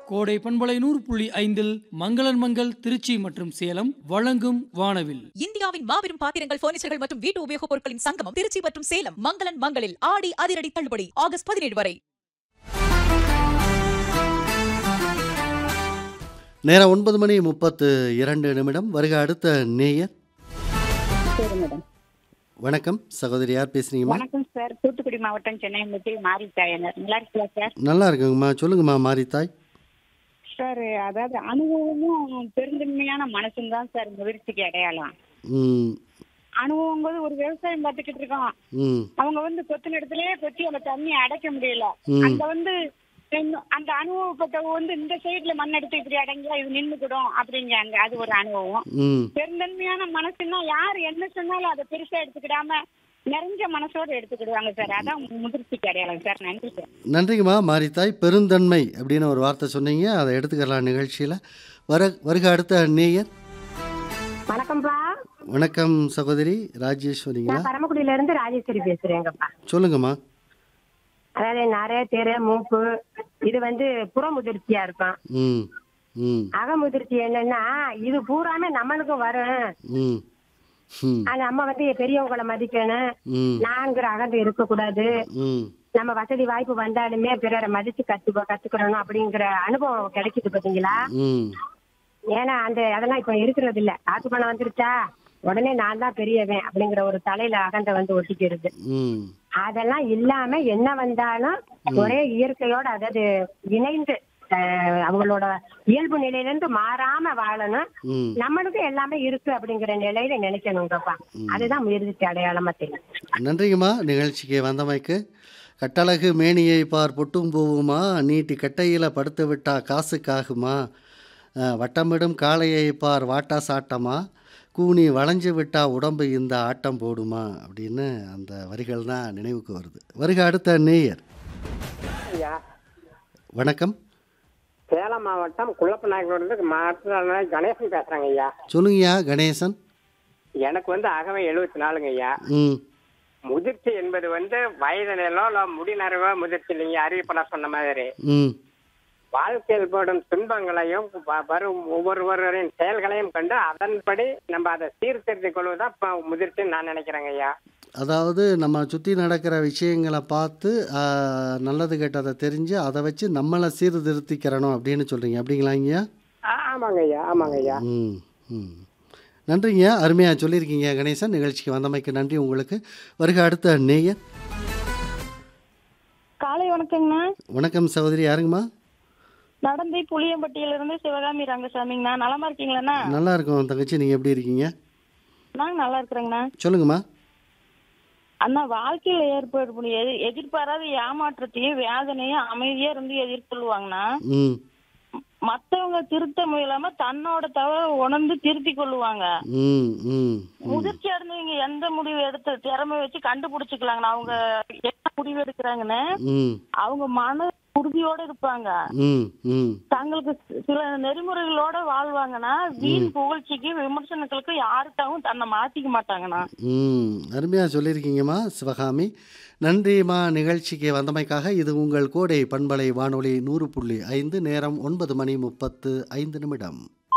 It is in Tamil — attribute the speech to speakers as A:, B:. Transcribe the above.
A: கோடை பண்பலை நூறு புள்ளி ஐந்தில் மங்களன் மங்கள் திருச்சி மற்றும் சேலம் வழங்கும் வானவில்
B: இந்தியாவின் மாபெரும் பாத்திரங்கள் பர்னிச்சர்கள் மற்றும் வீட்டு உபயோகப் பொருட்களின் சங்கமம் திருச்சி மற்றும் சேலம் மங்களன் மங்களில் ஆடி அதிரடி தள்ளுபடி ஆகஸ்ட் பதினேழு வரை
C: நேரம் ஒன்பது மணி முப்பத்து இரண்டு நிமிடம் வருக அடுத்த நேயர்
D: சரி மேடம்
C: வணக்கம் சகோதரி யார் பேசுறீங்கம்மா
D: வணக்கம் சார் தூத்துக்குடி மாவட்டம் சென்னை முத்தி மாறி தாயனர் நல்லா இருக்கீங்களா சார்
C: நல்லா இருக்குங்கம்மா சொல்லுங்கம்மா மாரித்தாய்
D: சார் அதாவது அனுபவமும் பெருந்தன்மையான மனசும் தான் சார் முதிர்ச்சிக்கு அடையாளம்
C: ம்
D: அனுபவங்கிறது ஒரு விவசாயம் பார்த்துக்கிட்டு இருக்கோம்
C: ம்
D: அவங்க வந்து கொத்து இடத்துலயே கொத்தி அந்த தண்ணியை அடைக்க முடியல
C: ம்.
D: அந்த வந்து இன்னும் அந்த அனுபவப்பட்டவங்க வந்து இந்த சைடுல மண் எடுத்து இப்படி அடங்கியா இது நின்னுக்கிடும் அப்படிங்காங்க அது ஒரு அனுபவம்
C: ம்
D: பெருந்தன்மையான மனசுன்னா யார் என்ன சொன்னாலும் அதை பெருசா எடுத்துக்கிடாம நிறைஞ்ச மனசோட எடுத்துக்கிடுவாங்க சார் அதான் முதிர்ச்சிக்கு அடையாளம் சார் நன்றி சார்
C: நன்றிங்கம்மா மாரித்தாய் பெருந்தன்மை அப்படின்னு ஒரு வார்த்தை சொன்னீங்க அதை எடுத்துக்கலாம் நிகழ்ச்சியில் வர வருக அடுத்த நேயர்
E: வணக்கம்ப்பா
C: வணக்கம் சகோதரி ராஜேஸ்வரிங்களா
E: நான் பரமக்குடியில இருந்து ராஜேஸ்வரி பேசுறேங்கப்பா
C: சொல்லுங்கம்மா
E: அதாவது நிறைய தேரு மூக்கு இது வந்து புறமுதிர்ச்சியா இருக்கும்
C: ம் ம்
E: அகமுதிர்ச்சி என்னன்னா இது பூராமே நம்மளுக்கும் வரும்
C: ம் ம்
E: அது நம்ம வந்து பெரியவங்களை மதிக்கணும்
C: ம்
E: நான்கிற அகந்து இருக்கக்கூடாது
C: ம்
E: நம்ம வசதி வாய்ப்பு வந்தாலுமே பிறரை மதிச்சு கத்து கத்துக்கணும் அப்படிங்கிற அனுபவம் கிடைக்குது பாத்தீங்களா
C: ம்
E: ஏன்னா அந்த அதெல்லாம் இப்ப இருக்கிறது இல்ல காசு பணம் வந்துருச்சா உடனே நான் தான் பெரியவன் அப்படிங்கிற ஒரு தலையில அகந்த வந்து ஒட்டிக்கிறது
C: ம்
E: அதெல்லாம் இல்லாம என்ன வந்தாலும் ஒரே இயற்கையோட அதாவது இணைந்து அஹ், அவங்களோட இயல்பு நிலையில இருந்து மாறாம வாழணும்
C: ம்
E: நம்மளுக்கு எல்லாமே இருக்கு அப்படிங்கிற நிலையில நினைக்கணுங்கப்பா அதுதான் முயற்சி அடையாளமா தெரியும்
C: நன்றிங்கம்மா நிகழ்ச்சிக்கு வந்தமைக்கு கட்டழகு மேனியை பார் பொட்டும் பூவுமா நீட்டி கட்டையில் படுத்து விட்டா காசுக்காகுமா அஹ், வட்டமிடும் காளையை பார் வாட்டா சாட்டமா கூனி வளைஞ்சு விட்டா உடம்பு இந்த ஆட்டம் போடுமா அப்படின்னு அந்த வரிகள் தான் நினைவுக்கு வருது வருக அடுத்த நேயர்
F: ஐயா
C: வணக்கம்
F: சேலம் மாவட்டம் குள்ளப்ப நாயக்கனூர்லேருந்து மாவட்ட கணேசன் பேசுறேங்க ஐயா
C: சொல்லுங்கய்யா கணேசன்
F: எனக்கு வந்து அகவை எழுபத்தி நாலுங்க ஐயா
C: ம்
F: முதிர்ச்சி என்பது வந்து வயது நிலம் இல்லை முடிநரவோ முதிர்ச்சி இல்லைங்க அறிவிப்பெல்லாம் சொன்ன மாதிரி
C: ம்
F: வாழ்க்கையில் படும் துன்பங்களையும் வ- வரும் ஒவ்வொருவரின் செயல்களையும் கண்டு அதன்படி நம்ம அதை சீர்திருத்திக் கொள்வதுதான் இப்போ முதிர்ச்சின்னு நான் நினைக்கிறேங்க ஐயா
C: அதாவது நம்ம சுற்றி நடக்கிற விஷயங்களை பார்த்து ஆஹ், நல்லது கெட்டதை தெரிஞ்சு அதை வச்சு நம்மளை சீர்திருத்திக்கிறணும் அப்படின்னு சொல்கிறீங்க அப்படிங்களாங்கய்யா
F: ஆ- ஆமாங்க ஐயா ஆமாங்க ஐயா
C: ம் ம் நன்றிங்க அருமையாக சொல்லியிருக்கீங்க கணேசன் நிகழ்ச்சிக்கு வந்தமைக்கு நன்றி உங்களுக்கு வருக அடுத்த நேயர்
G: காலை வணக்கங்கண்ணா
C: வணக்கம் சகோதரி யாருங்கம்மா
G: நடந்தை புளியம்பட்டியில இருந்து சிவகாமி ரங்கசாமிங்கண்ணா நலமா இருக்கீங்களாண்ணா
C: நல்லா இருக்கோம் தங்கச்சி நீங்கள் எப்படி இருக்கீங்க
G: நாங்க நல்லா இருக்கிறேங்கண்ணா
C: சொல்லுங்கம்மா
G: அண்ணா வாழ்க்கையில ஏற்படக்கூடிய எதி- எதிர்பாராத ஏமாற்றத்தையும் வேதனையும் அமைதியா இருந்து எதிர்கொள்வாங்கண்ணா
C: ம்
G: மத்தவங்க திருத்த முயலாம தன்னோட தவற உணர்ந்து திருத்தி கொள்ளுவாங்க
C: ம் ம்
G: முதிர்ச்சி அடைஞ்சவங்க எந்த முடிவு எடுத்து திறமை வச்சு கண்டுபிடிச்சுக்கலாங்கண்ணா அவங்க என்ன முடிவு எடுக்கிறாங்கன்னு
C: ம்
G: அவங்க மன உறுதியோட இருப்பாங்க
C: ம் ம்
G: தங்களுக்கு சி- சில நெறிமுறைகளோட வாழ்வாங்கன்னா வீண் புகழ்ச்சிக்கு விமர்சனங்களுக்கு யாருக்காகவும் தன்னை மாத்திக்க மாட்டாங்கண்ணா
C: ம் அருமையாக சொல்லியிருக்கீங்கம்மா சிவகாமி நன்றிம்மா நிகழ்ச்சிக்கு வந்தமைக்காக இது உங்கள் கோடை பண்பலை வானொலி நூறு புள்ளி ஐந்து நேரம் ஒன்பது மணி முப்பத்து ஐந்து நிமிடம்